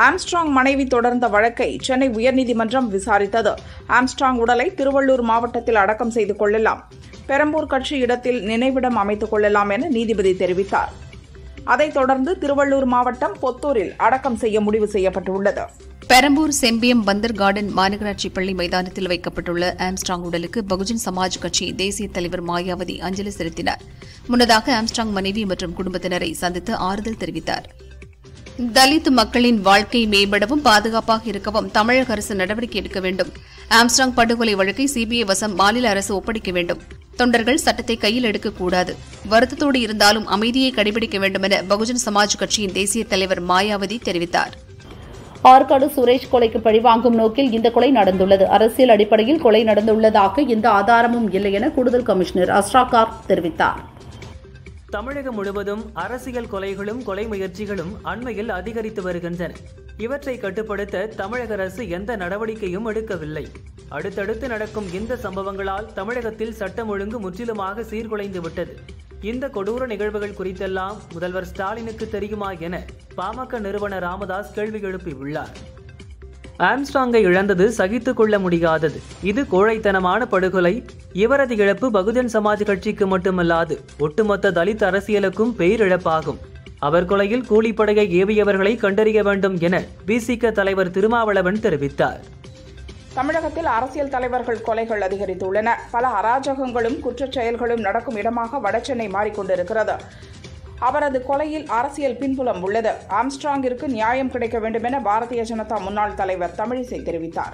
Armstrong மனைவி தொடர்ந்த வழக்கை சென்னை உயர்நீதிமன்றம் விசாரித்தது ஆம்ஸ்ட்ராங் உடலை திருவள்ளூர் மாவட்டத்தில் அடக்கம் செய்து கொள்ளலாம் பெரம்பூர் கட்சி இடத்தில் நினைவிடம் அமைத்துக் கொள்ளலாம் என நீதிபதி தெரிவித்தார் அதைத் தொடர்ந்து திருவள்ளூர் மாவட்டம் பொத்தூரில் அடக்கம் செய்ய முடிவு செய்யப்பட்டுள்ளது பெரம்பூர் செம்பியம் பந்தர் கார்டன் மாநகராட்சி பள்ளி மைதானத்தில் வைக்கப்பட்டுள்ள ஆம்ஸ்ட்ராங் உடலுக்கு பகுஜன் சமாஜ் கட்சி தேசிய தலைவர் மாயாவதி அஞ்சலி செலுத்தினார் முன்னதாக ஆம்ஸ்ட்ராங் மனைவி மற்றும் குடும்பத்தினரை சந்தித்து ஆறுதல் தெரிவித்தார் தலித் மக்களின் வாழ்க்கை மேம்படவும் பாதுகாப்பாக இருக்கவும் தமிழக அரசு நடவடிக்கை எடுக்க வேண்டும் ஆம்ஸ்ட்ராங் படுகொலை வழக்கை சிபிஐ வசம் மாநில அரசு ஒப்படைக்க வேண்டும் தொண்டர்கள் சட்டத்தை கையில் எடுக்கக்கூடாது வருத்தத்தோடு இருந்தாலும் அமைதியை கடைபிடிக்க வேண்டும் என பகுஜன் சமாஜ் கட்சியின் தேசிய தலைவர் மாயாவதி தெரிவித்தார் ஆற்காடு சுரேஷ் கொலைக்கு பழிவாங்கும் நோக்கில் இந்த கொலை நடந்துள்ளது அரசியல் அடிப்படையில் கொலை நடந்துள்ளதாக எந்த ஆதாரமும் இல்லை என கூடுதல் கமிஷனர் அஸ்ராகார் தெரிவித்தார் தமிழகம் முழுவதும் அரசியல் கொலைகளும் கொலை முயற்சிகளும் அண்மையில் அதிகரித்து வருகின்றன இவற்றை கட்டுப்படுத்த தமிழக அரசு எந்த நடவடிக்கையும் எடுக்கவில்லை அடுத்தடுத்து நடக்கும் இந்த சம்பவங்களால் தமிழகத்தில் சட்டம் ஒழுங்கு முற்றிலுமாக சீர்குலைந்து விட்டது இந்த கொடூர நிகழ்வுகள் குறித்தெல்லாம் முதல்வர் ஸ்டாலினுக்கு தெரியுமா என பாமக நிறுவனர் ராமதாஸ் கேள்வி எழுப்பியுள்ளார் ஆம்ஸ்ட்ராங்கை இழந்தது சகித்துக் கொள்ள முடியாதது இது கோழைத்தனமான படுகொலை இவரது இழப்பு பகுஜன் சமாஜ் கட்சிக்கு மட்டுமல்லாது ஒட்டுமொத்த தலித் அரசியலுக்கும் பேரிழப்பாகும் அவர் கொலையில் கூலிப்படையை ஏவியவர்களை கண்டறிய வேண்டும் என பிசிக தலைவர் திருமாவளவன் தெரிவித்தார் தமிழகத்தில் அரசியல் தலைவர்கள் கொலைகள் அதிகரித்துள்ளன பல அராஜகங்களும் குற்றச் செயல்களும் நடக்கும் இடமாக வடசென்னை மாறிக்கொண்டிருக்கிறது அவரது கொலையில் அரசியல் பின்புலம் உள்ளது ஆம்ஸ்ட்ராங்கிற்கு நியாயம் கிடைக்க வேண்டும் என பாரதிய ஜனதா முன்னாள் தலைவர் தமிழிசை தெரிவித்தார்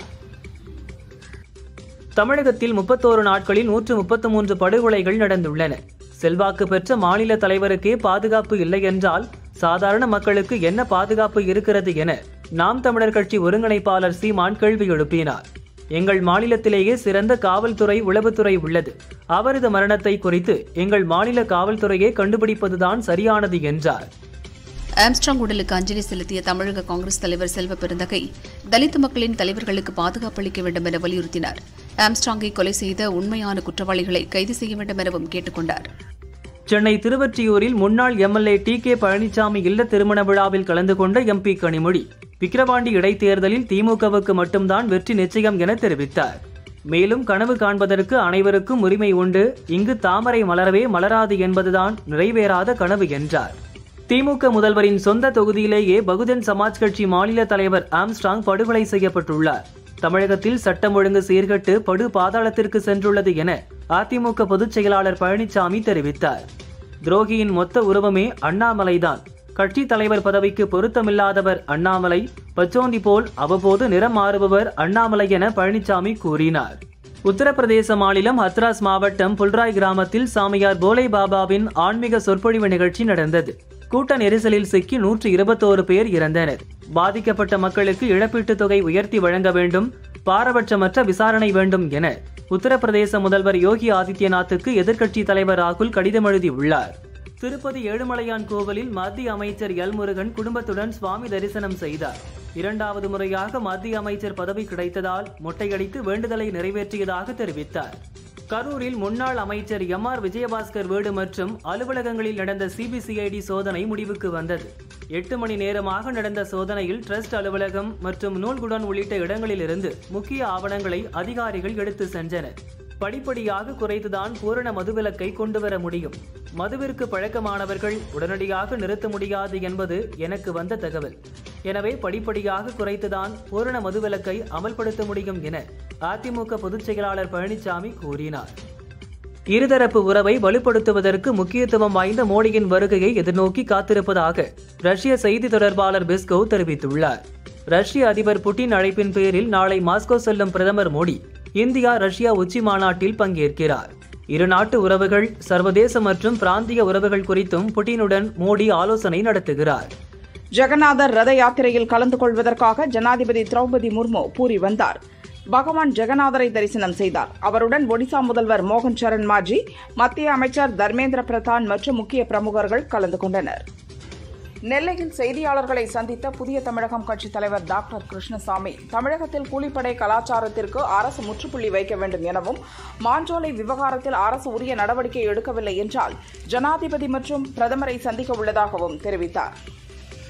தமிழகத்தில் முப்பத்தோரு நாட்களில் நூற்று முப்பத்து மூன்று படுகொலைகள் நடந்துள்ளன செல்வாக்கு பெற்ற மாநில தலைவருக்கே பாதுகாப்பு இல்லை என்றால் சாதாரண மக்களுக்கு என்ன பாதுகாப்பு இருக்கிறது என நாம் தமிழர் கட்சி ஒருங்கிணைப்பாளர் சீமான் கேள்வி எழுப்பினார் எங்கள் மாநிலத்திலேயே சிறந்த காவல்துறை உளவுத்துறை உள்ளது அவரது மரணத்தை குறித்து எங்கள் மாநில காவல்துறையே கண்டுபிடிப்பதுதான் சரியானது என்றார் ஆம்ஸ்ட்ராங் உடலுக்கு அஞ்சலி செலுத்திய தமிழக காங்கிரஸ் தலைவர் செல்வ பெருந்தகை தலித் மக்களின் தலைவர்களுக்கு பாதுகாப்பு அளிக்க வேண்டும் என வலியுறுத்தினார் ஆம்ஸ்ட்ராங்கை கொலை செய்த உண்மையான குற்றவாளிகளை கைது செய்ய வேண்டும் எனவும் கேட்டுக் கொண்டார் சென்னை திருவொற்றியூரில் முன்னாள் எம்எல்ஏ டி கே பழனிசாமி இல்ல திருமண விழாவில் கலந்து கொண்ட எம்பி கனிமொழி விக்கிரவாண்டி இடைத்தேர்தலில் திமுகவுக்கு மட்டும்தான் வெற்றி நிச்சயம் என தெரிவித்தார் மேலும் கனவு காண்பதற்கு அனைவருக்கும் உரிமை உண்டு இங்கு தாமரை மலரவே மலராது என்பதுதான் நிறைவேறாத கனவு என்றார் திமுக முதல்வரின் சொந்த தொகுதியிலேயே பகுஜன் சமாஜ் கட்சி மாநில தலைவர் ஆம்ஸ்ட்ராங் படுகொலை செய்யப்பட்டுள்ளார் தமிழகத்தில் சட்டம் ஒழுங்கு சீர்கட்டு படு பாதாளத்திற்கு சென்றுள்ளது என அதிமுக பொதுச் செயலாளர் பழனிசாமி தெரிவித்தார் துரோகியின் மொத்த உருவமே அண்ணாமலைதான் கட்சி தலைவர் பதவிக்கு பொருத்தமில்லாதவர் அண்ணாமலை பச்சோந்தி போல் அவ்வப்போது நிறம் மாறுபவர் அண்ணாமலை என பழனிசாமி கூறினார் உத்தரப்பிரதேச மாநிலம் ஹத்ராஸ் மாவட்டம் புல்ராய் கிராமத்தில் சாமியார் போலே பாபாவின் ஆன்மீக சொற்பொழிவு நிகழ்ச்சி நடந்தது கூட்ட நெரிசலில் சிக்கி நூற்று இருபத்தோரு பேர் இறந்தனர் பாதிக்கப்பட்ட மக்களுக்கு இழப்பீட்டுத் தொகை உயர்த்தி வழங்க வேண்டும் பாரபட்சமற்ற விசாரணை வேண்டும் என உத்தரப்பிரதேச முதல்வர் யோகி ஆதித்யநாத்துக்கு எதிர்க்கட்சி தலைவர் ராகுல் கடிதம் எழுதியுள்ளார் திருப்பதி ஏழுமலையான் கோவிலில் மத்திய அமைச்சர் எல் முருகன் குடும்பத்துடன் சுவாமி தரிசனம் செய்தார் இரண்டாவது முறையாக மத்திய அமைச்சர் பதவி கிடைத்ததால் மொட்டையடித்து வேண்டுதலை நிறைவேற்றியதாக தெரிவித்தார் கரூரில் முன்னாள் அமைச்சர் எம் ஆர் விஜயபாஸ்கர் வீடு மற்றும் அலுவலகங்களில் நடந்த சிபிசிஐடி சோதனை முடிவுக்கு வந்தது எட்டு மணி நேரமாக நடந்த சோதனையில் ட்ரஸ்ட் அலுவலகம் மற்றும் நூல்குடன் உள்ளிட்ட இடங்களிலிருந்து முக்கிய ஆவணங்களை அதிகாரிகள் எடுத்து சென்றனர் படிப்படியாக குறைத்துதான் பூரண மதுவிலக்கை கொண்டு வர முடியும் மதுவிற்கு பழக்கமானவர்கள் உடனடியாக நிறுத்த முடியாது என்பது எனக்கு வந்த தகவல் எனவே படிப்படியாக குறைத்துதான் பூரண மதுவிலக்கை அமல்படுத்த முடியும் என அதிமுக பொதுச் செயலாளர் பழனிசாமி கூறினார் இருதரப்பு உறவை வலுப்படுத்துவதற்கு முக்கியத்துவம் வாய்ந்த மோடியின் வருகையை எதிர்நோக்கி காத்திருப்பதாக ரஷ்ய செய்தி தொடர்பாளர் பிஸ்கோவ் தெரிவித்துள்ளார் ரஷ்ய அதிபர் புட்டின் அழைப்பின் பேரில் நாளை மாஸ்கோ செல்லும் பிரதமர் மோடி இந்தியா ரஷ்யா உச்சி மாநாட்டில் பங்கேற்கிறார் இரு நாட்டு உறவுகள் சர்வதேச மற்றும் பிராந்திய உறவுகள் குறித்தும் புட்டினுடன் மோடி ஆலோசனை நடத்துகிறார் ஜெகநாதர் ரத யாத்திரையில் கலந்து கொள்வதற்காக ஜனாதிபதி திரௌபதி முர்மு பூரி வந்தார் பகவான் ஜெகநாதரை தரிசனம் செய்தார் அவருடன் ஒடிசா முதல்வர் மோகன் சரண் மாஜி மத்திய அமைச்சர் தர்மேந்திர பிரதான் மற்றும் முக்கிய பிரமுகர்கள் கலந்து கொண்டனர் நெல்லையில் செய்தியாளர்களை சந்தித்த புதிய தமிழகம் கட்சித் தலைவர் டாக்டர் கிருஷ்ணசாமி தமிழகத்தில் கூலிப்படை கலாச்சாரத்திற்கு அரசு முற்றுப்புள்ளி வைக்க வேண்டும் எனவும் மாஞ்சோலை விவகாரத்தில் அரசு உரிய நடவடிக்கை எடுக்கவில்லை என்றால் ஜனாதிபதி மற்றும் பிரதமரை சந்திக்க உள்ளதாகவும் தெரிவித்தார்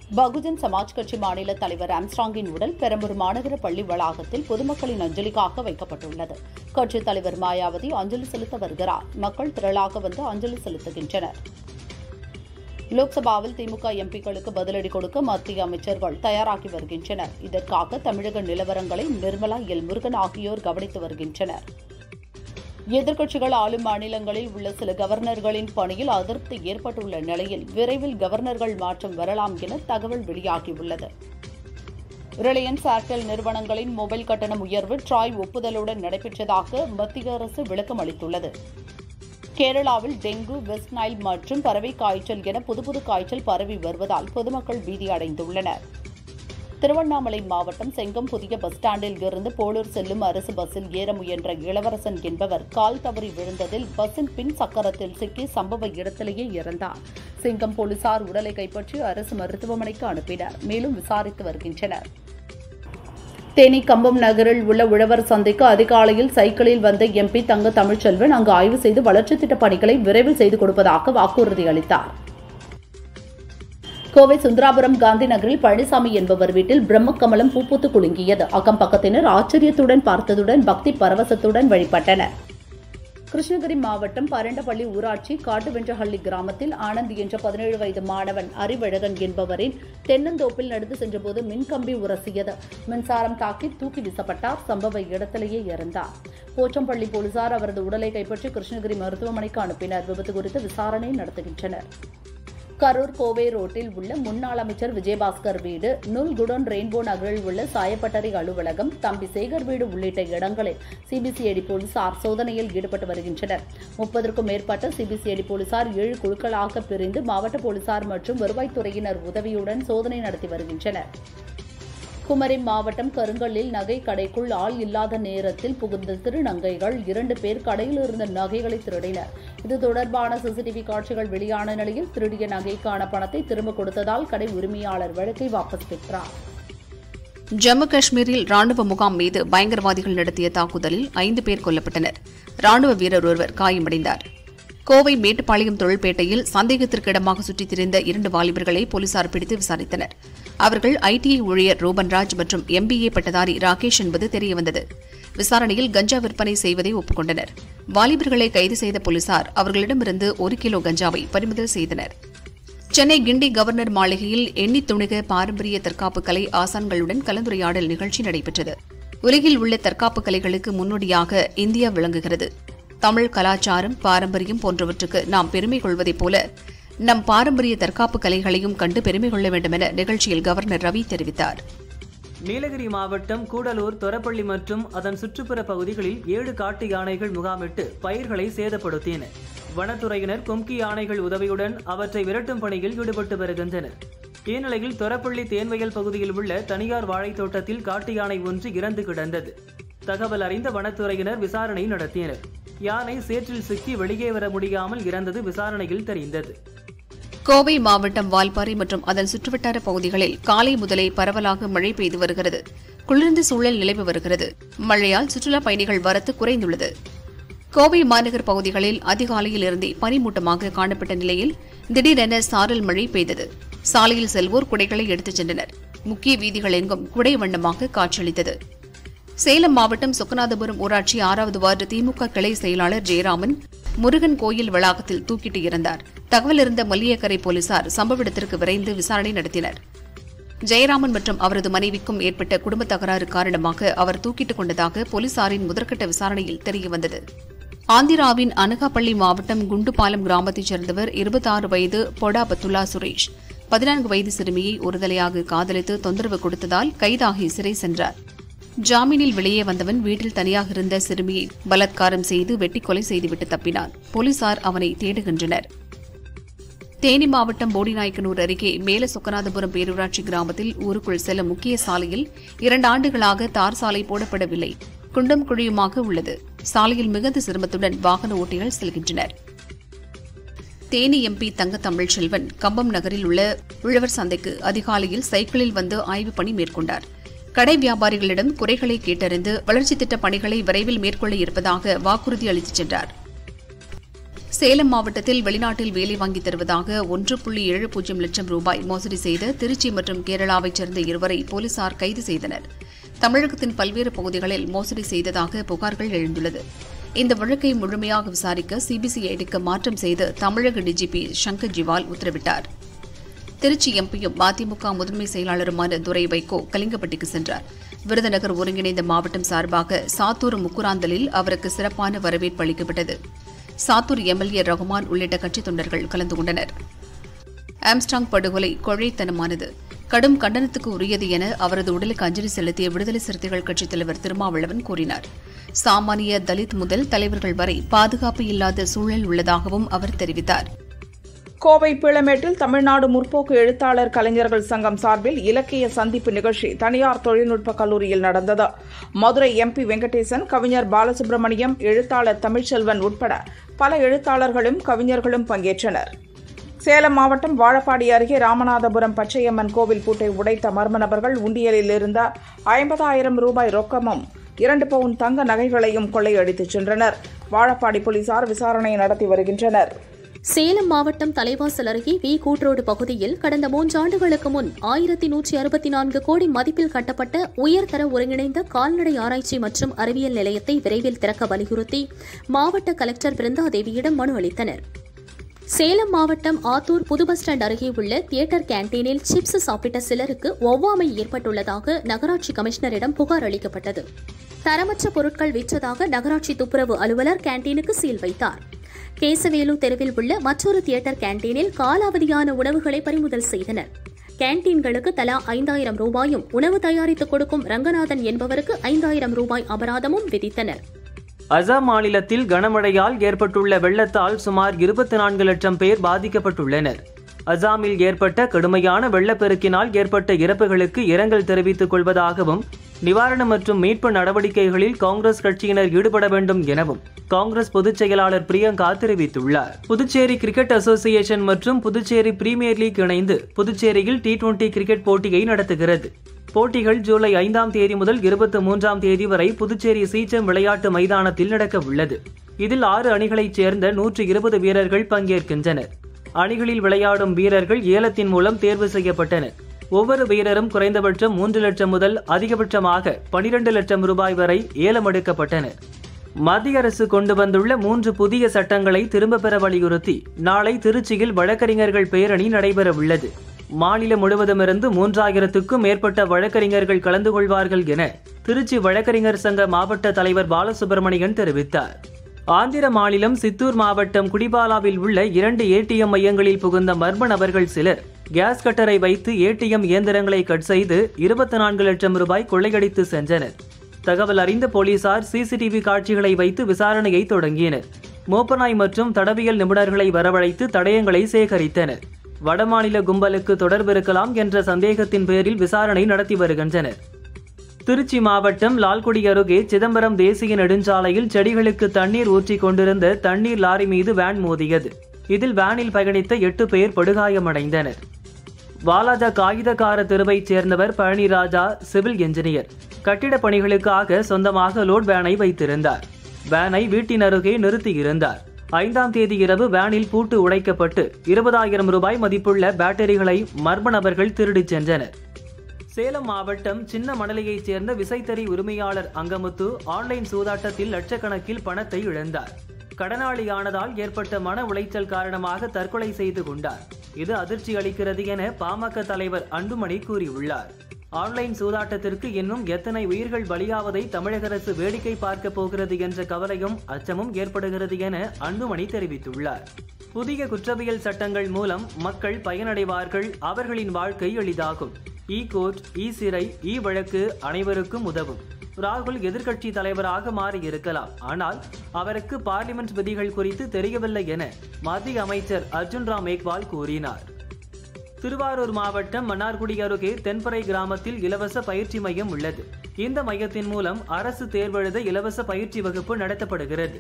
பகுஜன் சமாஜ் கட்சி மாநில தலைவர் ஆம்ஸ்ட்ராங்கின் உடல் பெரம்பூர் மாநகர பள்ளி வளாகத்தில் பொதுமக்களின் அஞ்சலிக்காக வைக்கப்பட்டுள்ளது கட்சித் தலைவர் மாயாவதி அஞ்சலி செலுத்த வருகிறார் மக்கள் திரளாக வந்து அஞ்சலி செலுத்துகின்றனர் லோக்சபாவில் திமுக எம்பிக்களுக்கு பதிலடி கொடுக்க மத்திய அமைச்சர்கள் தயாராகி வருகின்றனர் இதற்காக தமிழக நிலவரங்களை நிர்மலா எல் முருகன் ஆகியோர் கவனித்து வருகின்றனர் எதிர்க்கட்சிகள் ஆளும் மாநிலங்களில் உள்ள சில கவர்னர்களின் பணியில் அதிருப்தி ஏற்பட்டுள்ள நிலையில் விரைவில் கவர்னர்கள் மாற்றம் வரலாம் என தகவல் வெளியாகியுள்ளது ரிலையன்ஸ் ஏர்டெல் நிறுவனங்களின் மொபைல் கட்டணம் உயர்வு ட்ராய் ஒப்புதலுடன் நடைபெற்றதாக மத்திய அரசு விளக்கம் அளித்துள்ளது கேரளாவில் டெங்கு வெஸ்ட் நைல் மற்றும் பறவை காய்ச்சல் என புது புது காய்ச்சல் பரவி வருவதால் பொதுமக்கள் பீதியடைந்துள்ளனர் திருவண்ணாமலை மாவட்டம் செங்கம் புதிய பஸ் ஸ்டாண்டில் இருந்து போலூர் செல்லும் அரசு பஸ்ஸில் ஏற முயன்ற இளவரசன் என்பவர் கால் தவறி விழுந்ததில் பஸ்ஸின் பின் சக்கரத்தில் சிக்கி சம்பவ இடத்திலேயே இறந்தார் செங்கம் போலீசார் உடலை கைப்பற்றி அரசு மருத்துவமனைக்கு அனுப்பினர் மேலும் விசாரித்து வருகின்றனர் தேனி கம்பம் நகரில் உள்ள உழவர் சந்தைக்கு அதிகாலையில் சைக்கிளில் வந்த எம்பி தங்க தமிழ்ச்செல்வன் அங்கு ஆய்வு செய்து வளர்ச்சித் திட்டப் பணிகளை விரைவில் செய்து கொடுப்பதாக வாக்குறுதி அளித்தார் கோவை சுந்தராபுரம் காந்தி நகரில் பழனிசாமி என்பவர் வீட்டில் பிரம்மக்கமலம் பூப்பூத்து குலுங்கியது அக்கம் பக்கத்தினர் ஆச்சரியத்துடன் பார்த்ததுடன் பக்தி பரவசத்துடன் வழிபட்டனர் கிருஷ்ணகிரி மாவட்டம் பரண்டப்பள்ளி ஊராட்சி காட்டுவென்றஹள்ளி கிராமத்தில் ஆனந்த் என்ற பதினேழு வயது மாணவன் அறிவழகன் என்பவரின் தென்னந்தோப்பில் நடந்து சென்றபோது மின்கம்பி உரசியது மின்சாரம் தாக்கி தூக்கி வீசப்பட்டார் சம்பவ இடத்திலேயே இறந்தார் போச்சம்பள்ளி போலீசார் அவரது உடலை கைப்பற்றி கிருஷ்ணகிரி மருத்துவமனைக்கு அனுப்பினர் விபத்து குறித்து விசாரணை நடத்துகின்றனர் கரூர் கோவை ரோட்டில் உள்ள முன்னாள் அமைச்சர் விஜயபாஸ்கர் வீடு நுல்குடன் ரெயின்போ நகரில் உள்ள சாயப்பட்டறை அலுவலகம் தம்பி சேகர் வீடு உள்ளிட்ட இடங்களில் சிபிசிஐடி போலீசார் சோதனையில் ஈடுபட்டு வருகின்றனர் முப்பதற்கும் மேற்பட்ட சிபிசிஐடி போலீசார் ஏழு குழுக்களாக பிரிந்து மாவட்ட போலீசார் மற்றும் வருவாய்த்துறையினர் உதவியுடன் சோதனை நடத்தி வருகின்றனர் குமரி மாவட்டம் கருங்கல்லில் நகை கடைக்குள் ஆள் இல்லாத நேரத்தில் புகுந்த திருநங்கைகள் இரண்டு பேர் கடையில் இருந்த நகைகளை திருடினர் இது தொடர்பான சிசிடிவி காட்சிகள் வெளியான நிலையில் திருடிய நகைக்கான பணத்தை திரும்ப கொடுத்ததால் கடை உரிமையாளர் வழக்கை வாபஸ் பெற்றார் ஜம்மு காஷ்மீரில் ராணுவ முகாம் மீது பயங்கரவாதிகள் நடத்திய தாக்குதலில் ஐந்து பேர் கொல்லப்பட்டனர் ராணுவ வீரர் ஒருவர் காயமடைந்தார் கோவை மேட்டுப்பாளையம் தொழில்பேட்டையில் சந்தேகத்திற்கிடமாக சுற்றித் திரிந்த இரண்டு வாலிபர்களை போலீசார் பிடித்து விசாரித்தனர் அவர்கள் ஐடிஐ ஊழியர் ரோபன்ராஜ் மற்றும் எம்பிஏ பட்டதாரி ராகேஷ் என்பது தெரியவந்தது விசாரணையில் கஞ்சா விற்பனை செய்வதை ஒப்புக்கொண்டனர் வாலிபர்களை கைது செய்த போலீசார் அவர்களிடமிருந்து ஒரு கிலோ கஞ்சாவை பறிமுதல் செய்தனர் சென்னை கிண்டி கவர்னர் மாளிகையில் எண்ணி துணிக பாரம்பரிய தற்காப்பு கலை ஆசான்களுடன் கலந்துரையாடல் நிகழ்ச்சி நடைபெற்றது உலகில் உள்ள தற்காப்பு கலைகளுக்கு முன்னோடியாக இந்தியா விளங்குகிறது தமிழ் கலாச்சாரம் பாரம்பரியம் போன்றவற்றுக்கு நாம் பெருமை கொள்வதைப் போல நம் பாரம்பரிய தற்காப்பு கலைகளையும் கண்டு பெருமை கொள்ள வேண்டும் என நிகழ்ச்சியில் கவர்னர் ரவி தெரிவித்தார் நீலகிரி மாவட்டம் கூடலூர் தொரப்பள்ளி மற்றும் அதன் சுற்றுப்புற பகுதிகளில் ஏழு காட்டு யானைகள் முகாமிட்டு பயிர்களை சேதப்படுத்தின வனத்துறையினர் கும்கி யானைகள் உதவியுடன் அவற்றை விரட்டும் பணியில் ஈடுபட்டு வருகின்றனர் இந்நிலையில் தொரப்பள்ளி தேன்வயல் பகுதியில் உள்ள தனியார் வாழைத் தோட்டத்தில் காட்டு யானை ஒன்று இறந்து கிடந்தது தகவல் அறிந்த வனத்துறையினர் விசாரணை நடத்தினர் யானை சேற்றில் சிக்கி வெளியே வர முடியாமல் இறந்தது விசாரணையில் தெரிந்தது கோவை மாவட்டம் வால்பாறை மற்றும் அதன் சுற்றுவட்டார பகுதிகளில் காலை முதலே பரவலாக மழை பெய்து வருகிறது குளிர்ந்த சூழல் நிலவி வருகிறது மழையால் சுற்றுலா பயணிகள் வரத்து குறைந்துள்ளது கோவை மாநகர் பகுதிகளில் அதிகாலையில் இருந்தே பனிமூட்டமாக காணப்பட்ட நிலையில் திடீரென சாரல் மழை பெய்தது சாலையில் செல்வோர் குடைகளை எடுத்துச் சென்றனர் முக்கிய வீதிகள் எங்கும் குடை வண்ணமாக காட்சியளித்தது சேலம் மாவட்டம் சொக்கநாதபுரம் ஊராட்சி ஆறாவது வார்டு திமுக கிளை செயலாளர் ஜெயராமன் முருகன் கோயில் வளாகத்தில் தூக்கிட்டு இறந்தார் தகவல் இருந்த மல்லியக்கரை போலீசார் சம்பவ இடத்திற்கு விரைந்து விசாரணை நடத்தினர் ஜெயராமன் மற்றும் அவரது மனைவிக்கும் ஏற்பட்ட குடும்ப தகராறு காரணமாக அவர் தூக்கிட்டுக் கொண்டதாக போலீசாரின் முதற்கட்ட விசாரணையில் தெரியவந்தது ஆந்திராவின் அனகாப்பள்ளி மாவட்டம் குண்டுபாலம் கிராமத்தைச் சேர்ந்தவர் இருபத்தாறு வயது பொடா பத்துல்லா சுரேஷ் பதினான்கு வயது சிறுமியை ஒருதலையாக காதலித்து தொந்தரவு கொடுத்ததால் கைதாகி சிறை சென்றார் ஜாமீனில் வெளியே வந்தவன் வீட்டில் தனியாக இருந்த சிறுமியை பலாத்காரம் செய்து வெட்டி கொலை செய்துவிட்டு தப்பினான் போலீசார் அவனை தேடுகின்றனர் தேனி மாவட்டம் போடிநாயக்கனூர் அருகே மேல சொக்கநாதபுரம் பேரூராட்சி கிராமத்தில் ஊருக்குள் செல்லும் முக்கிய சாலையில் இரண்டு ஆண்டுகளாக தார் சாலை போடப்படவில்லை குண்டும் குழியுமாக உள்ளது சாலையில் மிகுந்த சிரமத்துடன் வாகன ஓட்டிகள் செல்கின்றனர் தேனி எம்பி தங்க தமிழ்ச்செல்வன் கம்பம் நகரில் உள்ள உழவர் சந்தைக்கு அதிகாலையில் சைக்கிளில் வந்து ஆய்வுப் பணி மேற்கொண்டார் கடை வியாபாரிகளிடம் குறைகளை கேட்டறிந்து வளர்ச்சித் திட்டப் பணிகளை விரைவில் மேற்கொள்ள இருப்பதாக வாக்குறுதி அளித்துச் சென்றார் சேலம் மாவட்டத்தில் வெளிநாட்டில் வேலை வாங்கித் தருவதாக ஒன்று புள்ளி ஏழு பூஜ்ஜியம் லட்சம் ரூபாய் மோசடி செய்த திருச்சி மற்றும் கேரளாவைச் சேர்ந்த இருவரை போலீசார் கைது செய்தனர் தமிழகத்தின் பல்வேறு பகுதிகளில் மோசடி செய்ததாக புகார்கள் எழுந்துள்ளது இந்த வழக்கை முழுமையாக விசாரிக்க சிபிசிஐடிக்கு மாற்றம் செய்து தமிழக டிஜிபி சங்கர் ஜிவால் உத்தரவிட்டார் திருச்சி எம்பியும் மதிமுக முதன்மை செயலாளருமான துரை வைகோ கலிங்கப்பட்டிக்கு சென்றார் விருதுநகர் ஒருங்கிணைந்த மாவட்டம் சார்பாக சாத்தூர் முக்குராந்தலில் அவருக்கு சிறப்பான வரவேற்பு அளிக்கப்பட்டது சாத்தூர் எம்எல்ஏ ரகுமான் உள்ளிட்ட கட்சித் தொண்டர்கள் கலந்து கொண்டனர் ஆம்ஸ்டாங் படுகொலை கொழைத்தனமானது கடும் கண்டனத்துக்கு உரியது என அவரது உடலுக்கு அஞ்சலி செலுத்திய விடுதலை சிறுத்தைகள் கட்சித் தலைவர் திருமாவளவன் கூறினார் சாமானிய தலித் முதல் தலைவர்கள் வரை பாதுகாப்பு இல்லாத சூழல் உள்ளதாகவும் அவர் தெரிவித்தார் கோவை பீளமேட்டில் தமிழ்நாடு முற்போக்கு எழுத்தாளர் கலைஞர்கள் சங்கம் சார்பில் இலக்கிய சந்திப்பு நிகழ்ச்சி தனியார் தொழில்நுட்ப கல்லூரியில் நடந்தது மதுரை எம்பி வெங்கடேசன் கவிஞர் பாலசுப்ரமணியம் எழுத்தாளர் தமிழ்ச்செல்வன் உட்பட பல எழுத்தாளர்களும் கவிஞர்களும் பங்கேற்றனர் சேலம் மாவட்டம் வாழப்பாடி அருகே ராமநாதபுரம் பச்சையம்மன் கோவில் பூட்டை உடைத்த மர்ம நபர்கள் உண்டியலில் இருந்த ஐம்பதாயிரம் ரூபாய் ரொக்கமும் இரண்டு பவுன் தங்க நகைகளையும் கொள்ளையடித்துச் சென்றனர் வாழப்பாடி போலீசார் விசாரணை நடத்தி வருகின்றனர் சேலம் மாவட்டம் தலைவாசல் அருகே வி கூட்ரோடு பகுதியில் கடந்த மூன்றாண்டுகளுக்கு முன் ஆயிரத்தி நூற்றி அறுபத்தி நான்கு கோடி மதிப்பில் கட்டப்பட்ட உயர்தர ஒருங்கிணைந்த கால்நடை ஆராய்ச்சி மற்றும் அறிவியல் நிலையத்தை விரைவில் திறக்க வலியுறுத்தி மாவட்ட கலெக்டர் பிருந்தாதேவியிடம் மனு அளித்தனர் சேலம் மாவட்டம் ஆத்தூர் புது பஸ் ஸ்டாண்ட் அருகே உள்ள தியேட்டர் கேன்டீனில் சிப்ஸ் சாப்பிட்ட சிலருக்கு ஒவ்வாமை ஏற்பட்டுள்ளதாக நகராட்சி கமிஷனரிடம் புகார் அளிக்கப்பட்டது தரமற்ற பொருட்கள் விற்றதாக நகராட்சி துப்புரவு அலுவலர் கேன்டீனுக்கு சீல் வைத்தார் கேசவேலு தெருவில் உள்ள மற்றொரு தியேட்டர் கேன்டீனில் காலாவதியான உணவுகளை பறிமுதல் செய்தனர் கேன்டீன்களுக்கு தலா ஐந்தாயிரம் ரூபாயும் உணவு தயாரித்துக் கொடுக்கும் ரங்கநாதன் என்பவருக்கு ஐந்தாயிரம் ரூபாய் அபராதமும் விதித்தனர் அசாம் மாநிலத்தில் கனமழையால் ஏற்பட்டுள்ள வெள்ளத்தால் சுமார் இருபத்தி நான்கு லட்சம் பேர் பாதிக்கப்பட்டுள்ளனர் அசாமில் ஏற்பட்ட கடுமையான வெள்ளப்பெருக்கினால் ஏற்பட்ட இறப்புகளுக்கு இரங்கல் தெரிவித்துக் கொள்வதாகவும் நிவாரணம் மற்றும் மீட்பு நடவடிக்கைகளில் காங்கிரஸ் கட்சியினர் ஈடுபட வேண்டும் எனவும் காங்கிரஸ் பொதுச் செயலாளர் பிரியங்கா தெரிவித்துள்ளார் புதுச்சேரி கிரிக்கெட் அசோசியேஷன் மற்றும் புதுச்சேரி பிரீமியர் லீக் இணைந்து புதுச்சேரியில் டி டுவெண்டி கிரிக்கெட் போட்டியை நடத்துகிறது போட்டிகள் ஜூலை ஐந்தாம் தேதி முதல் இருபத்தி மூன்றாம் தேதி வரை புதுச்சேரி சீச்சம் விளையாட்டு மைதானத்தில் நடக்க உள்ளது இதில் ஆறு அணிகளைச் சேர்ந்த நூற்று இருபது வீரர்கள் பங்கேற்கின்றனர் அணிகளில் விளையாடும் வீரர்கள் ஏலத்தின் மூலம் தேர்வு செய்யப்பட்டனர் ஒவ்வொரு வீரரும் குறைந்தபட்சம் மூன்று லட்சம் முதல் அதிகபட்சமாக பனிரெண்டு லட்சம் ரூபாய் வரை ஏலம் எடுக்கப்பட்டனர் மத்திய அரசு கொண்டு வந்துள்ள மூன்று புதிய சட்டங்களை திரும்ப பெற வலியுறுத்தி நாளை திருச்சியில் வழக்கறிஞர்கள் பேரணி நடைபெறவுள்ளது மாநிலம் முழுவதுமிருந்து மூன்றாயிரத்துக்கும் மேற்பட்ட வழக்கறிஞர்கள் கலந்து கொள்வார்கள் என திருச்சி வழக்கறிஞர் சங்க மாவட்ட தலைவர் பாலசுப்ரமணியன் தெரிவித்தார் ஆந்திர மாநிலம் சித்தூர் மாவட்டம் குடிபாலாவில் உள்ள இரண்டு ஏடிஎம் மையங்களில் புகுந்த மர்ம நபர்கள் சிலர் கேஸ் கட்டரை வைத்து ஏடிஎம் இயந்திரங்களை கட் செய்து இருபத்தி நான்கு லட்சம் ரூபாய் கொள்ளையடித்து சென்றனர் தகவல் அறிந்த போலீசார் சிசிடிவி காட்சிகளை வைத்து விசாரணையை தொடங்கினர் மோப்பநாய் மற்றும் தடவியல் நிபுணர்களை வரவழைத்து தடயங்களை சேகரித்தனர் வடமாநில கும்பலுக்கு தொடர்பு இருக்கலாம் என்ற சந்தேகத்தின் பேரில் விசாரணை நடத்தி வருகின்றனர் திருச்சி மாவட்டம் லால்குடி அருகே சிதம்பரம் தேசிய நெடுஞ்சாலையில் செடிகளுக்கு தண்ணீர் ஊற்றிக் கொண்டிருந்த தண்ணீர் லாரி மீது வேன் மோதியது இதில் வேனில் பயணித்த எட்டு பேர் படுகாயமடைந்தனர் வாலாஜா காகிதக்கார தெருவைச் சேர்ந்தவர் பழனிராஜா சிவில் என்ஜினியர் கட்டிடப் பணிகளுக்காக சொந்தமாக லோட் வேனை வைத்திருந்தார் வேனை வீட்டின் அருகே நிறுத்தியிருந்தார் ஐந்தாம் தேதி இரவு வேனில் பூட்டு உடைக்கப்பட்டு இருபதாயிரம் ரூபாய் மதிப்புள்ள பேட்டரிகளை மர்ம நபர்கள் திருடிச் சென்றனர் சேலம் மாவட்டம் சின்ன மணலியைச் சேர்ந்த விசைத்தறி உரிமையாளர் அங்கமுத்து ஆன்லைன் சூதாட்டத்தில் லட்சக்கணக்கில் பணத்தை இழந்தார் கடனாளியானதால் ஏற்பட்ட மன உளைச்சல் காரணமாக தற்கொலை செய்து கொண்டார் இது அதிர்ச்சி அளிக்கிறது என பாமக தலைவர் அன்புமணி கூறியுள்ளார் ஆன்லைன் சூதாட்டத்திற்கு இன்னும் எத்தனை உயிர்கள் பலியாவதை தமிழக அரசு வேடிக்கை பார்க்க போகிறது என்ற கவலையும் அச்சமும் ஏற்படுகிறது என அன்புமணி தெரிவித்துள்ளார் புதிய குற்றவியல் சட்டங்கள் மூலம் மக்கள் பயனடைவார்கள் அவர்களின் வாழ்க்கை எளிதாகும் இ கோர்ட் இ சிறை இ வழக்கு அனைவருக்கும் உதவும் ராகுல் எதிர்க்கட்சி தலைவராக மாறியிருக்கலாம் ஆனால் அவருக்கு பார்லிமெண்ட் விதிகள் குறித்து தெரியவில்லை என மத்திய அமைச்சர் அர்ஜுன் ராம் மேக்வால் கூறினார் திருவாரூர் மாவட்டம் மன்னார்குடி அருகே தென்பறை கிராமத்தில் இலவச பயிற்சி மையம் உள்ளது இந்த மையத்தின் மூலம் அரசு தேர்வெழுத இலவச பயிற்சி வகுப்பு நடத்தப்படுகிறது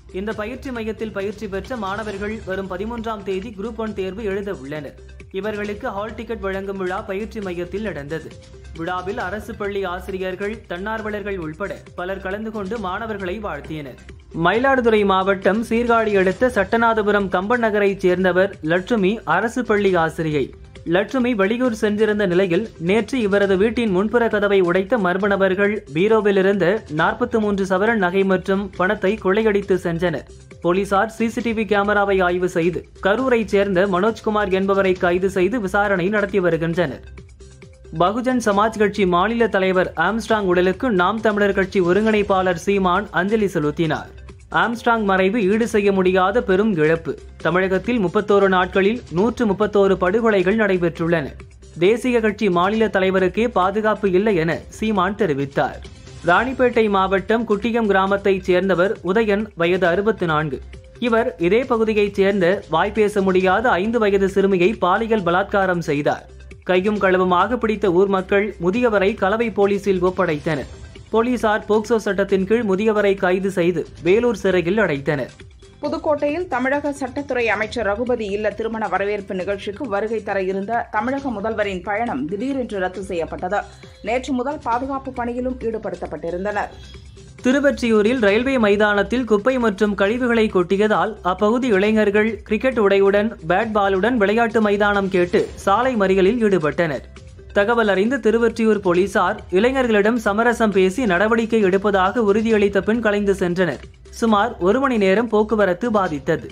இந்த பயிற்சி மையத்தில் பயிற்சி பெற்ற மாணவர்கள் வரும் பதிமூன்றாம் தேதி குரூப் ஒன் தேர்வு எழுத உள்ளனர் இவர்களுக்கு ஹால் டிக்கெட் வழங்கும் விழா பயிற்சி மையத்தில் நடந்தது விழாவில் அரசு பள்ளி ஆசிரியர்கள் தன்னார்வலர்கள் உள்பட பலர் கலந்து கொண்டு மாணவர்களை வாழ்த்தினர் மயிலாடுதுறை மாவட்டம் சீர்காழி அடுத்த சட்டநாதபுரம் கம்பன் நகரைச் சேர்ந்தவர் லட்சுமி அரசு பள்ளி ஆசிரியை லட்சுமி வெளியூர் சென்றிருந்த நிலையில் நேற்று இவரது வீட்டின் முன்புற கதவை உடைத்த மர்ம நபர்கள் பீரோவிலிருந்து நாற்பத்தி மூன்று சவரன் நகை மற்றும் பணத்தை கொள்ளையடித்து சென்றனர் போலீசார் சிசிடிவி கேமராவை ஆய்வு செய்து கரூரைச் சேர்ந்த மனோஜ்குமார் என்பவரை கைது செய்து விசாரணை நடத்தி வருகின்றனர் பகுஜன் சமாஜ் கட்சி மாநில தலைவர் ஆம்ஸ்டாங் உடலுக்கு நாம் தமிழர் கட்சி ஒருங்கிணைப்பாளர் சீமான் அஞ்சலி செலுத்தினார் ஆம்ஸ்டாங் மறைவு ஈடு செய்ய முடியாத பெரும் இழப்பு தமிழகத்தில் முப்பத்தோரு நாட்களில் நூற்று முப்பத்தோரு படுகொலைகள் நடைபெற்றுள்ளன தேசிய கட்சி மாநில தலைவருக்கே பாதுகாப்பு இல்லை என சீமான் தெரிவித்தார் ராணிப்பேட்டை மாவட்டம் குட்டியம் கிராமத்தைச் சேர்ந்தவர் உதயன் வயது அறுபத்தி நான்கு இவர் இதே பகுதியைச் சேர்ந்த வாய்ப்பேச முடியாத ஐந்து வயது சிறுமியை பாலியல் பலாத்காரம் செய்தார் கையும் களவுமாக பிடித்த ஊர் மக்கள் முதியவரை கலவை போலீசில் ஒப்படைத்தனர் போலீசார் போக்சோ சட்டத்தின் கீழ் முதியவரை கைது செய்து வேலூர் சிறையில் அடைத்தனர் புதுக்கோட்டையில் தமிழக சட்டத்துறை அமைச்சர் ரகுபதி இல்ல திருமண வரவேற்பு நிகழ்ச்சிக்கு வருகை தர இருந்த தமிழக முதல்வரின் பயணம் திடீரென்று ரத்து செய்யப்பட்டது நேற்று முதல் பாதுகாப்பு பணியிலும் ஈடுபடுத்தப்பட்டிருந்தனர் திருவொற்றியூரில் ரயில்வே மைதானத்தில் குப்பை மற்றும் கழிவுகளை கொட்டியதால் அப்பகுதி இளைஞர்கள் கிரிக்கெட் உடையுடன் பேட் பாலுடன் விளையாட்டு மைதானம் கேட்டு சாலை மறியலில் ஈடுபட்டனர் தகவல் அறிந்த திருவொற்றியூர் போலீசார் இளைஞர்களிடம் சமரசம் பேசி நடவடிக்கை எடுப்பதாக உறுதியளித்த பின் கலைந்து சென்றனர் சுமார் ஒரு மணி நேரம் போக்குவரத்து பாதித்தது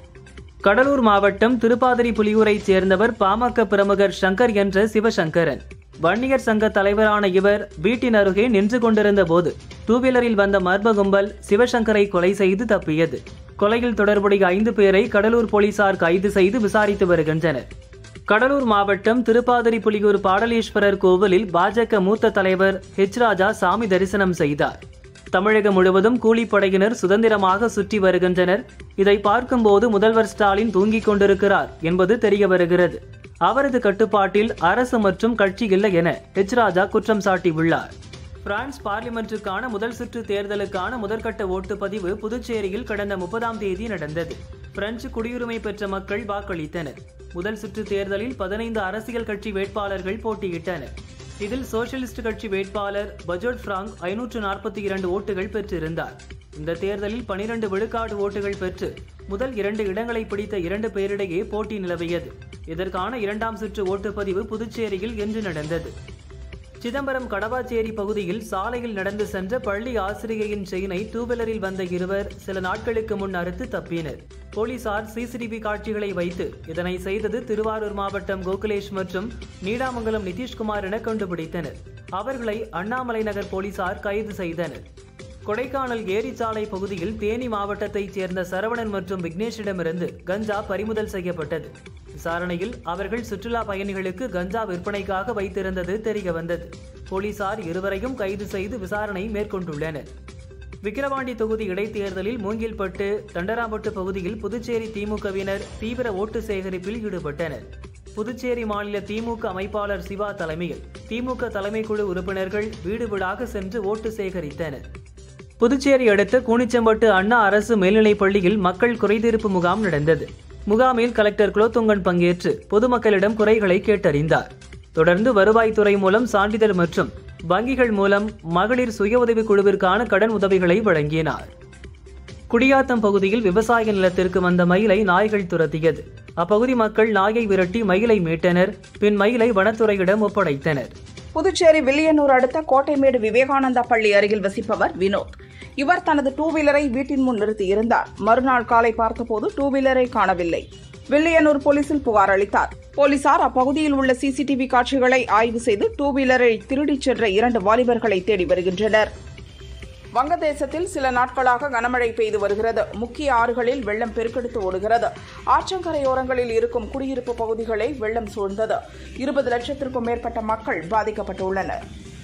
கடலூர் மாவட்டம் திருப்பாதிரி புலியூரைச் சேர்ந்தவர் பாமக பிரமுகர் சங்கர் என்ற சிவசங்கரன் வன்னியர் சங்க தலைவரான இவர் வீட்டின் அருகே நின்று கொண்டிருந்த போது டூவீலரில் வந்த மர்ம கும்பல் சிவசங்கரை கொலை செய்து தப்பியது கொலையில் தொடர்புடைய ஐந்து பேரை கடலூர் போலீசார் கைது செய்து விசாரித்து வருகின்றனர் கடலூர் மாவட்டம் திருப்பாதிரி புலியூர் பாடலீஸ்வரர் கோவிலில் பாஜக மூத்த தலைவர் ஹெச் ராஜா சாமி தரிசனம் செய்தார் தமிழகம் முழுவதும் கூலிப்படையினர் சுதந்திரமாக சுற்றி வருகின்றனர் இதை பார்க்கும்போது முதல்வர் ஸ்டாலின் தூங்கிக் கொண்டிருக்கிறார் என்பது தெரிய வருகிறது அவரது கட்டுப்பாட்டில் அரசு மற்றும் கட்சி இல்லை என ஹெச் ராஜா குற்றம் சாட்டியுள்ளார் பிரான்ஸ் பார்லிமென்ட்டுக்கான முதல் சுற்று தேர்தலுக்கான முதற்கட்ட ஓட்டுப்பதிவு புதுச்சேரியில் கடந்த முப்பதாம் தேதி நடந்தது பிரெஞ்சு குடியுரிமை பெற்ற மக்கள் வாக்களித்தனர் முதல் சுற்று தேர்தலில் பதினைந்து அரசியல் கட்சி வேட்பாளர்கள் போட்டியிட்டனர் இதில் சோசியலிஸ்ட் கட்சி வேட்பாளர் பஜோட் பிராங்க் ஐநூற்று நாற்பத்தி இரண்டு ஓட்டுகள் பெற்றிருந்தார் இந்த தேர்தலில் பனிரெண்டு விழுக்காடு ஓட்டுகள் பெற்று முதல் இரண்டு இடங்களை பிடித்த இரண்டு பேரிடையே போட்டி நிலவியது இதற்கான இரண்டாம் சுற்று ஓட்டுப்பதிவு புதுச்சேரியில் இன்று நடந்தது சிதம்பரம் கடவாச்சேரி பகுதியில் சாலையில் நடந்து சென்ற பள்ளி ஆசிரியையின் செயினை டூவீலரில் வந்த இருவர் சில நாட்களுக்கு முன் அறுத்து தப்பினர் போலீசார் சிசிடிவி காட்சிகளை வைத்து இதனை செய்தது திருவாரூர் மாவட்டம் கோகுலேஷ் மற்றும் நீடாமங்கலம் நிதிஷ்குமார் என கண்டுபிடித்தனர் அவர்களை அண்ணாமலை நகர் போலீசார் கைது செய்தனர் கொடைக்கானல் ஏரிச்சாலை பகுதியில் தேனி மாவட்டத்தைச் சேர்ந்த சரவணன் மற்றும் விக்னேஷிடமிருந்து கஞ்சா பறிமுதல் செய்யப்பட்டது விசாரணையில் அவர்கள் சுற்றுலா பயணிகளுக்கு கஞ்சா விற்பனைக்காக வைத்திருந்தது தெரிய வந்தது போலீசார் இருவரையும் கைது செய்து விசாரணை மேற்கொண்டுள்ளனர் விக்கிரவாண்டி தொகுதி இடைத்தேர்தலில் மூங்கில்பட்டு தண்டராம்பட்டு பகுதியில் புதுச்சேரி திமுகவினர் தீவிர ஓட்டு சேகரிப்பில் ஈடுபட்டனர் புதுச்சேரி மாநில திமுக அமைப்பாளர் சிவா தலைமையில் திமுக தலைமைக்குழு உறுப்பினர்கள் வீடு வீடாக சென்று ஓட்டு சேகரித்தனர் புதுச்சேரி அடுத்த கூனிச்சம்பட்டு அண்ணா அரசு மேல்நிலைப் பள்ளியில் மக்கள் குறைதீர்ப்பு முகாம் நடந்தது முகாமில் கலெக்டர் குலோத்துங்கன் பங்கேற்று பொதுமக்களிடம் குறைகளை கேட்டறிந்தார் தொடர்ந்து வருவாய்த்துறை மூலம் சான்றிதழ் மற்றும் வங்கிகள் மூலம் மகளிர் சுய உதவிக் குழுவிற்கான கடன் உதவிகளை வழங்கினார் குடியாத்தம் பகுதியில் விவசாய நிலத்திற்கு வந்த மயிலை நாய்கள் துரத்தியது அப்பகுதி மக்கள் நாயை விரட்டி மயிலை மீட்டனர் பின் மயிலை வனத்துறையிடம் ஒப்படைத்தனர் புதுச்சேரி வில்லியனூர் அடுத்த கோட்டைமேடு விவேகானந்தா பள்ளி அருகில் வசிப்பவர் வினோத் இவர் தனது டூ வீலரை வீட்டின் முன் நிறுத்தியிருந்தார் மறுநாள் காலை பார்த்தபோது டூ வீலரை காணவில்லை வில்லியனூர் போலீசில் புகார் அளித்தார் போலீசார் அப்பகுதியில் உள்ள சிசிடிவி காட்சிகளை ஆய்வு செய்து டூ வீலரை திருடிச் சென்ற இரண்டு வாலிபர்களை தேடி வருகின்றனர் வங்கதேசத்தில் சில நாட்களாக கனமழை பெய்து வருகிறது முக்கிய ஆறுகளில் வெள்ளம் பெருக்கெடுத்து ஓடுகிறது ஆற்றங்கரையோரங்களில் இருக்கும் குடியிருப்பு பகுதிகளை வெள்ளம் சூழ்ந்தது இருபது லட்சத்திற்கும் மேற்பட்ட மக்கள் பாதிக்கப்பட்டுள்ளனர்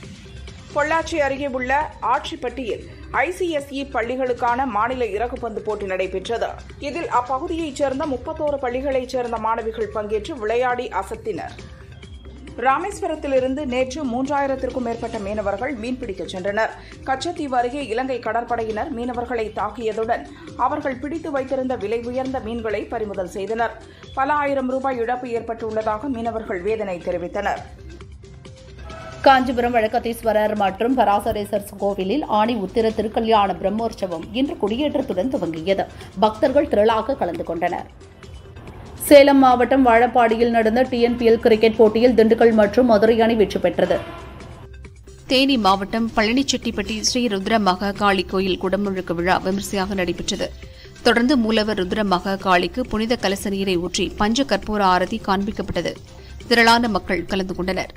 பொள்ளாச்சி அருகே உள்ள ஆட்சிப்பட்டியில் ஐசிஎஸ்இ பள்ளிகளுக்கான மாநில இறகுப்பந்து போட்டி நடைபெற்றது இதில் அப்பகுதியைச் சேர்ந்த முப்பத்தோரு பள்ளிகளைச் சேர்ந்த மாணவிகள் பங்கேற்று விளையாடி அசத்தினர் ராமேஸ்வரத்திலிருந்து நேற்று மூன்றாயிரத்திற்கும் மேற்பட்ட மீனவர்கள் மீன்பிடிக்கச் சென்றனர் கச்சத்தீவு அருகே இலங்கை கடற்படையினர் மீனவர்களை தாக்கியதுடன் அவர்கள் பிடித்து வைத்திருந்த விலை உயர்ந்த மீன்களை பறிமுதல் செய்தனர் பல ஆயிரம் ரூபாய் இழப்பு ஏற்பட்டுள்ளதாக மீனவர்கள் வேதனை தெரிவித்தனர் காஞ்சிபுரம் வழக்கத்தீஸ்வரர் மற்றும் பராசரேசர் கோவிலில் ஆணி உத்திர திருக்கல்யாண பிரம்மோற்சவம் இன்று கொடியேற்றத்துடன் துவங்கியது பக்தர்கள் திரளாக கலந்து கொண்டனர் சேலம் மாவட்டம் வாழப்பாடியில் நடந்த டிஎன்பிஎல் கிரிக்கெட் போட்டியில் திண்டுக்கல் மற்றும் மதுரை அணி வெற்றி பெற்றது தேனி மாவட்டம் பழனிச்செட்டிப்பட்டி ஸ்ரீ ருத்ர மகா காளி கோயில் குடமுழுக்கு விழா விமரிசையாக நடைபெற்றது தொடர்ந்து மூலவர் ருத்ர மகா காளிக்கு புனித கலச நீரை ஊற்றி பஞ்ச கற்பூர ஆரதி காண்பிக்கப்பட்டது திரளான மக்கள் கலந்து கொண்டனர்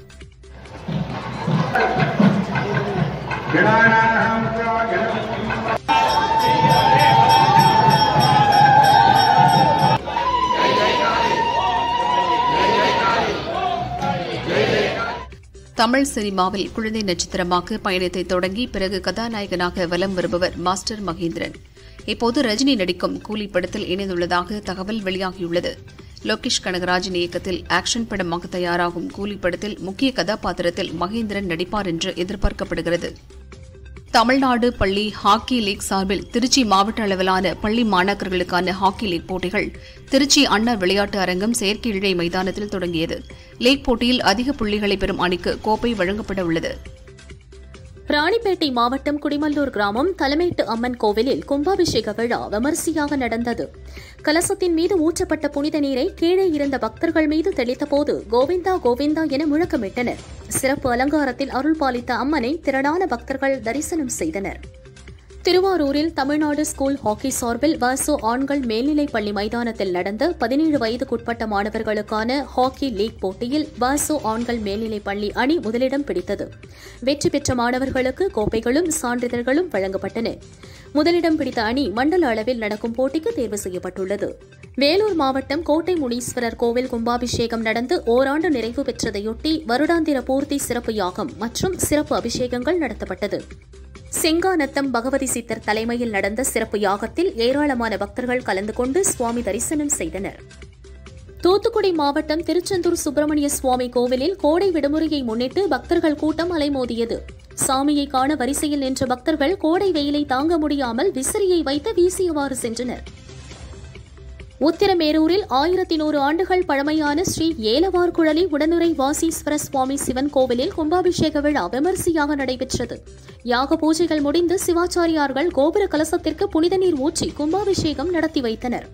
தமிழ் சினிமாவில் குழந்தை நட்சத்திரமாக பயணத்தை தொடங்கி பிறகு கதாநாயகனாக வலம் வருபவர் மாஸ்டர் மகேந்திரன் இப்போது ரஜினி நடிக்கும் கூலி படத்தில் இணைந்துள்ளதாக தகவல் வெளியாகியுள்ளது லோகேஷ் கனகராஜின் இயக்கத்தில் ஆக்ஷன் படமாக தயாராகும் கூலி படத்தில் முக்கிய கதாபாத்திரத்தில் மகேந்திரன் நடிப்பார் என்று எதிர்பார்க்கப்படுகிறது தமிழ்நாடு பள்ளி ஹாக்கி லீக் சார்பில் திருச்சி மாவட்ட அளவிலான பள்ளி மாணாக்கர்களுக்கான ஹாக்கி லீக் போட்டிகள் திருச்சி அண்ணா விளையாட்டு அரங்கம் செயற்கை இழை மைதானத்தில் தொடங்கியது லீக் போட்டியில் அதிக புள்ளிகளை பெறும் அணிக்கு கோப்பை வழங்கப்பட உள்ளது ராணிப்பேட்டை மாவட்டம் குடிமல்லூர் கிராமம் தலைமைட்டு அம்மன் கோவிலில் கும்பாபிஷேக விழா விமரிசையாக நடந்தது கலசத்தின் மீது ஊற்றப்பட்ட புனித நீரை கீழே இருந்த பக்தர்கள் மீது தெளித்தபோது கோவிந்தா கோவிந்தா என முழக்கமிட்டனர் சிறப்பு அலங்காரத்தில் அருள் பாலித்த அம்மனை திரளான பக்தர்கள் தரிசனம் செய்தனர் திருவாரூரில் தமிழ்நாடு ஸ்கூல் ஹாக்கி சார்பில் வாசோ ஆண்கள் மேல்நிலைப் பள்ளி மைதானத்தில் நடந்த பதினேழு வயதுக்குட்பட்ட மாணவர்களுக்கான ஹாக்கி லீக் போட்டியில் வாசோ ஆண்கள் மேல்நிலைப் பள்ளி அணி முதலிடம் பிடித்தது வெற்றி பெற்ற மாணவர்களுக்கு கோப்பைகளும் சான்றிதழ்களும் வழங்கப்பட்டன முதலிடம் பிடித்த அணி மண்டல அளவில் நடக்கும் போட்டிக்கு தேர்வு செய்யப்பட்டுள்ளது வேலூர் மாவட்டம் கோட்டை முனீஸ்வரர் கோவில் கும்பாபிஷேகம் நடந்து ஓராண்டு நிறைவு பெற்றதையொட்டி வருடாந்திர பூர்த்தி சிறப்பு யாகம் மற்றும் சிறப்பு அபிஷேகங்கள் நடத்தப்பட்டது செங்காநத்தம் பகவதி சித்தர் தலைமையில் நடந்த சிறப்பு யாகத்தில் ஏராளமான பக்தர்கள் கலந்து கொண்டு சுவாமி தரிசனம் செய்தனர் தூத்துக்குடி மாவட்டம் திருச்செந்தூர் சுப்பிரமணிய சுவாமி கோவிலில் கோடை விடுமுறையை முன்னிட்டு பக்தர்கள் கூட்டம் அலைமோதியது சாமியை காண வரிசையில் நின்ற பக்தர்கள் கோடை வெயிலை தாங்க முடியாமல் விசிறியை வைத்து வீசியவாறு சென்றனர் உத்திரமேரூரில் ஆயிரத்தி நூறு ஆண்டுகள் பழமையான ஸ்ரீ ஏலவார்குழலி உடனுரை வாசீஸ்வர சுவாமி சிவன் கோவிலில் கும்பாபிஷேக விழா விமரிசையாக நடைபெற்றது யாக பூஜைகள் முடிந்து சிவாச்சாரியார்கள் கோபுர கலசத்திற்கு புனித நீர் ஊற்றி கும்பாபிஷேகம் நடத்தி வைத்தனர்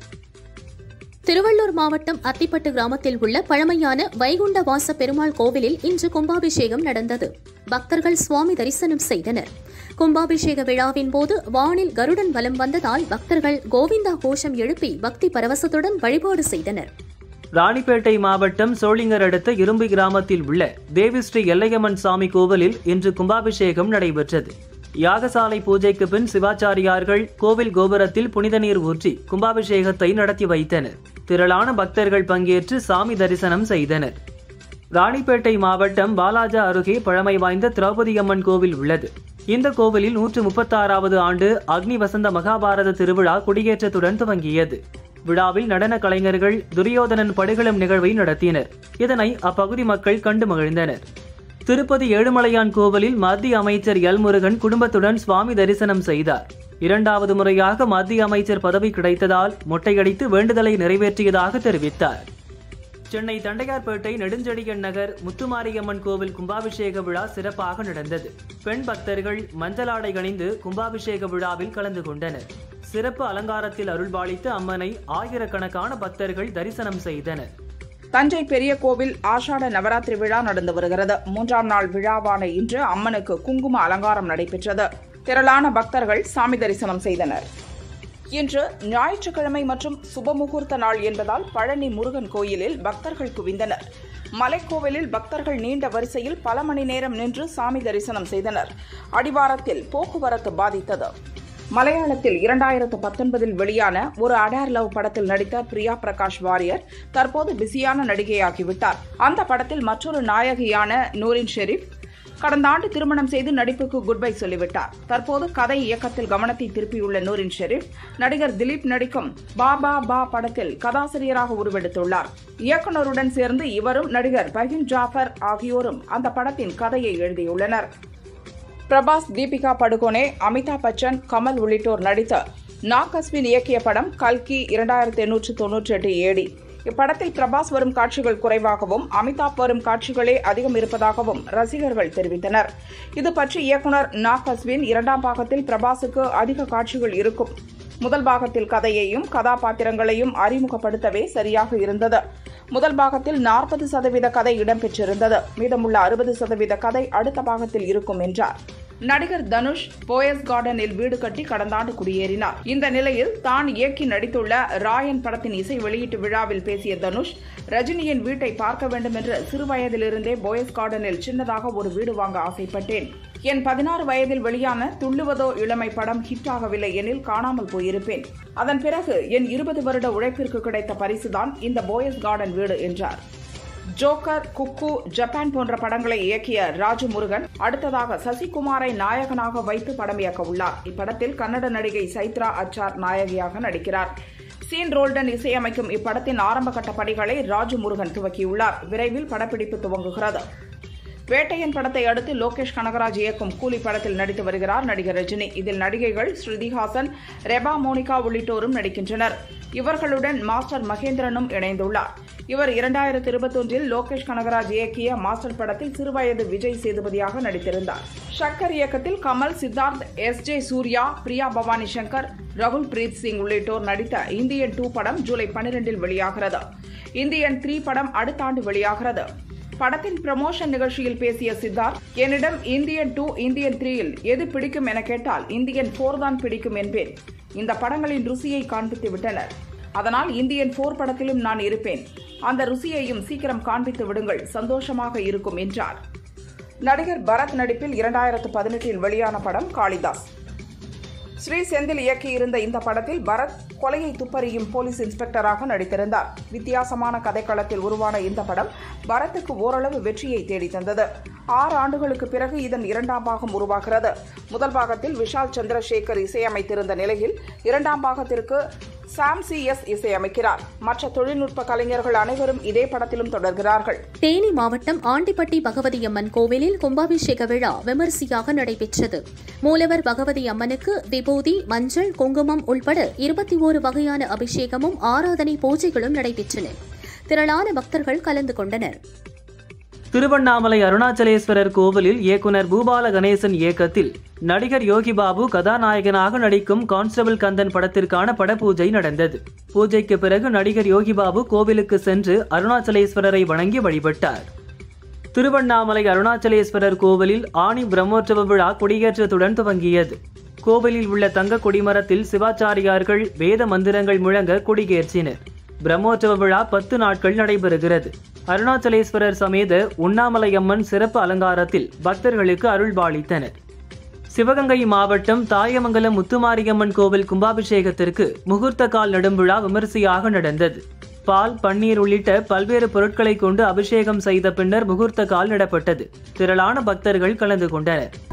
திருவள்ளூர் மாவட்டம் அத்திப்பட்டு கிராமத்தில் உள்ள பழமையான வைகுண்ட வாச பெருமாள் கோவிலில் இன்று கும்பாபிஷேகம் நடந்தது பக்தர்கள் சுவாமி தரிசனம் செய்தனர் கும்பாபிஷேக விழாவின் போது வானில் கருடன் வலம் வந்ததால் பக்தர்கள் கோவிந்தா கோஷம் எழுப்பி பக்தி பரவசத்துடன் வழிபாடு செய்தனர் ராணிப்பேட்டை மாவட்டம் சோளிங்கர் அடுத்த இரும்பி கிராமத்தில் உள்ள தேவிஸ்ரீ எல்லையம்மன் சாமி கோவிலில் இன்று கும்பாபிஷேகம் நடைபெற்றது யாகசாலை பூஜைக்கு பின் சிவாச்சாரியார்கள் கோவில் கோபுரத்தில் புனித நீர் ஊற்றி கும்பாபிஷேகத்தை நடத்தி வைத்தனர் திரளான பக்தர்கள் பங்கேற்று சாமி தரிசனம் செய்தனர் ராணிப்பேட்டை மாவட்டம் பாலாஜா அருகே பழமை வாய்ந்த திரௌபதி அம்மன் கோவில் உள்ளது இந்த கோவிலில் நூற்று முப்பத்தாறாவது ஆண்டு அக்னி வசந்த மகாபாரத திருவிழா கொடியேற்றத்துடன் துவங்கியது விழாவில் நடன கலைஞர்கள் துரியோதனன் படுகளம் நிகழ்வை நடத்தினர் இதனை அப்பகுதி மக்கள் கண்டு மகிழ்ந்தனர் திருப்பதி ஏழுமலையான் கோவிலில் மத்திய அமைச்சர் எல் முருகன் குடும்பத்துடன் சுவாமி தரிசனம் செய்தார் இரண்டாவது முறையாக மத்திய அமைச்சர் பதவி கிடைத்ததால் மொட்டையடித்து வேண்டுதலை நிறைவேற்றியதாக தெரிவித்தார் சென்னை தண்டையார்பேட்டை நெடுஞ்செழியன் நகர் முத்துமாரியம்மன் கோவில் கும்பாபிஷேக விழா சிறப்பாக நடந்தது பெண் பக்தர்கள் மஞ்சளாடை அணிந்து கும்பாபிஷேக விழாவில் கலந்து கொண்டனர் சிறப்பு அலங்காரத்தில் அருள்பாலித்த அம்மனை ஆயிரக்கணக்கான பக்தர்கள் தரிசனம் செய்தனர் தஞ்சை பெரிய கோவில் ஆஷாட நவராத்திரி விழா நடந்து வருகிறது மூன்றாம் நாள் விழாவான இன்று அம்மனுக்கு குங்கும அலங்காரம் நடைபெற்றது திரளான பக்தர்கள் சாமி தரிசனம் செய்தனர் இன்று ஞாயிற்றுக்கிழமை மற்றும் சுபமுகூர்த்த நாள் என்பதால் பழனி முருகன் கோயிலில் பக்தர்கள் குவிந்தனர் மலைக்கோவிலில் பக்தர்கள் நீண்ட வரிசையில் பல மணி நேரம் நின்று சாமி தரிசனம் செய்தனர் அடிவாரத்தில் போக்குவரத்து பாதித்தது மலையாளத்தில் இரண்டாயிரத்து பத்தொன்பதில் வெளியான ஒரு அடார் லவ் படத்தில் நடித்த பிரியா பிரகாஷ் வாரியர் தற்போது பிஸியான நடிகையாகிவிட்டார் அந்த படத்தில் மற்றொரு நாயகியான நூரின் ஷெரீப் கடந்த ஆண்டு திருமணம் செய்து நடிப்புக்கு குட் பை சொல்லிவிட்டார் தற்போது கதை இயக்கத்தில் கவனத்தை திருப்பியுள்ள நூரின் ஷெரீப் நடிகர் திலீப் நடிக்கும் பாபா பா படத்தில் கதாசிரியராக உருவெடுத்துள்ளார் இயக்குனருடன் சேர்ந்து இவரும் நடிகர் பஹின் ஜாஃபர் ஆகியோரும் அந்த படத்தின் கதையை எழுதியுள்ளனர் பிரபாஸ் தீபிகா படுகோனே அமிதாப் பச்சன் கமல் உள்ளிட்டோர் நடித்த நாகஸ்வின் இயக்கிய படம் கல்கி இரண்டாயிரத்தி எண்ணூற்று தொன்னூற்றி எட்டு ஏடி இப்படத்தில் பிரபாஸ் வரும் காட்சிகள் குறைவாகவும் அமிதாப் வரும் காட்சிகளே அதிகம் இருப்பதாகவும் ரசிகர்கள் தெரிவித்தனர் இது பற்றி இயக்குனர் நாகஸ்வின் இரண்டாம் பாகத்தில் பிரபாஸுக்கு அதிக காட்சிகள் இருக்கும் முதல் பாகத்தில் கதையையும் கதாபாத்திரங்களையும் அறிமுகப்படுத்தவே சரியாக இருந்தது முதல் பாகத்தில் நாற்பது சதவீத கதை இடம்பெற்றிருந்தது மீதமுள்ள அறுபது சதவீத கதை அடுத்த பாகத்தில் இருக்கும் என்றார் நடிகர் தனுஷ் போயஸ் கார்டனில் வீடு கட்டி கடந்த ஆண்டு குடியேறினார் இந்த நிலையில் தான் இயக்கி நடித்துள்ள ராயன் படத்தின் இசை வெளியீட்டு விழாவில் பேசிய தனுஷ் ரஜினியின் வீட்டை பார்க்க வேண்டும் என்று சிறுவயதிலிருந்தே போயஸ் கார்டனில் சின்னதாக ஒரு வீடு வாங்க ஆசைப்பட்டேன் என் பதினாறு வயதில் வெளியான துள்ளுவதோ இளமை படம் ஹிட் ஆகவில்லை எனில் காணாமல் போயிருப்பேன் அதன் பிறகு என் இருபது வருட உழைப்பிற்கு கிடைத்த பரிசுதான் இந்த போயஸ் கார்டன் வீடு என்றார் ஜோக்கர் குக்கு ஜப்பான் போன்ற படங்களை இயக்கிய ராஜு முருகன் அடுத்ததாக சசிகுமாரை நாயகனாக வைத்து படம் இயக்க உள்ளார் இப்படத்தில் கன்னட நடிகை சைத்ரா அச்சார் நாயகியாக நடிக்கிறார் சீன் ரோல்டன் இசையமைக்கும் இப்படத்தின் ஆரம்ப கட்ட பணிகளை ராஜு முருகன் துவக்கியுள்ளார் விரைவில் படப்பிடிப்பு துவங்குகிறது வேட்டையன் படத்தை அடுத்து லோகேஷ் கனகராஜ் இயக்கும் கூலி படத்தில் நடித்து வருகிறார் நடிகர் ரஜினி இதில் நடிகைகள் ஸ்ருதிஹாசன் ரெபா மோனிகா உள்ளிட்டோரும் நடிக்கின்றனர் இவர்களுடன் மாஸ்டர் மகேந்திரனும் இணைந்துள்ளார் இவர் இரண்டாயிரத்தி இருபத்தொன்றில் லோகேஷ் கனகராஜ் இயக்கிய மாஸ்டர் படத்தில் சிறுவயது விஜய் சேதுபதியாக நடித்திருந்தார் ஷக்கர் இயக்கத்தில் கமல் சித்தார்த் எஸ் ஜே சூர்யா பிரியா பவானி சங்கர் ரகுல் பிரீத் சிங் உள்ளிட்டோர் நடித்த இந்தியன் டூ படம் ஜூலை பனிரெண்டில் வெளியாகிறது இந்தியன் த்ரீ படம் அடுத்த ஆண்டு வெளியாகிறது படத்தின் ப்ரமோஷன் நிகழ்ச்சியில் பேசிய சித்தார்த் என்னிடம் இந்தியன் டூ இந்தியன் த்ரீயில் எது பிடிக்கும் என கேட்டால் இந்தியன் ஃபோர் தான் பிடிக்கும் என்பேன் இந்த படங்களின் ருசியை காண்பித்து விட்டனர் அதனால் இந்தியன் ஃபோர் படத்திலும் நான் இருப்பேன் அந்த ருசியையும் சீக்கிரம் காண்பித்து விடுங்கள் சந்தோஷமாக இருக்கும் என்றார் நடிகர் பரத் நடிப்பில் இரண்டாயிரத்து பதினெட்டில் வெளியான படம் காளிதாஸ் ஸ்ரீ செந்தில் இயக்கியிருந்த இந்த படத்தில் பரத் கொலையை துப்பறியும் போலீஸ் இன்ஸ்பெக்டராக நடித்திருந்தார் வித்தியாசமான கதைக்களத்தில் உருவான இந்த படம் பரத்துக்கு ஓரளவு வெற்றியை தேடித் தந்தது ஆறு ஆண்டுகளுக்கு பிறகு இதன் இரண்டாம் பாகம் உருவாகிறது முதல் பாகத்தில் விஷால் சந்திரசேகர் இசையமைத்திருந்த நிலையில் இரண்டாம் பாகத்திற்கு சாம் சி எஸ் இசையமைக்கிறார் மற்ற தொழில்நுட்ப கலைஞர்கள் அனைவரும் இதே படத்திலும் தொடர்கிறார்கள் தேனி மாவட்டம் ஆண்டிப்பட்டி பகவதி அம்மன் கோவிலில் கும்பாபிஷேக விழா விமரிசையாக நடைபெற்றது மூலவர் பகவதி அம்மனுக்கு விபூதி மஞ்சள் குங்குமம் உள்பட இருபத்தி ஓரு வகையான அபிஷேகமும் ஆராதனை பூஜைகளும் நடைபெற்றன திரளான பக்தர்கள் கலந்து கொண்டனர் திருவண்ணாமலை அருணாச்சலேஸ்வரர் கோவிலில் இயக்குனர் பூபால கணேசன் இயக்கத்தில் நடிகர் யோகி பாபு கதாநாயகனாக நடிக்கும் கான்ஸ்டபிள் கந்தன் படத்திற்கான படப்பூஜை நடந்தது பூஜைக்கு பிறகு நடிகர் யோகி பாபு கோவிலுக்கு சென்று அருணாச்சலேஸ்வரரை வணங்கி வழிபட்டார் திருவண்ணாமலை அருணாச்சலேஸ்வரர் கோவிலில் ஆணி பிரம்மோற்சவ விழா கொடியேற்றத்துடன் துவங்கியது கோவிலில் உள்ள தங்க கொடிமரத்தில் சிவாச்சாரியார்கள் வேத மந்திரங்கள் முழங்க கொடியேற்றினர் பிரம்மோற்சவ விழா பத்து நாட்கள் நடைபெறுகிறது அருணாச்சலேஸ்வரர் சமேத உண்ணாமலை அம்மன் சிறப்பு அலங்காரத்தில் பக்தர்களுக்கு அருள்பாலித்தனர் சிவகங்கை மாவட்டம் தாயமங்கலம் முத்துமாரியம்மன் கோவில் கும்பாபிஷேகத்திற்கு முகூர்த்த கால் நடும் விழா விமரிசையாக நடந்தது பால் பன்னீர் உள்ளிட்ட பல்வேறு பொருட்களை கொண்டு அபிஷேகம் செய்த பின்னர் முகூர்த்த கால் நடப்பட்டது திரளான பக்தர்கள் கலந்து கொண்டனர்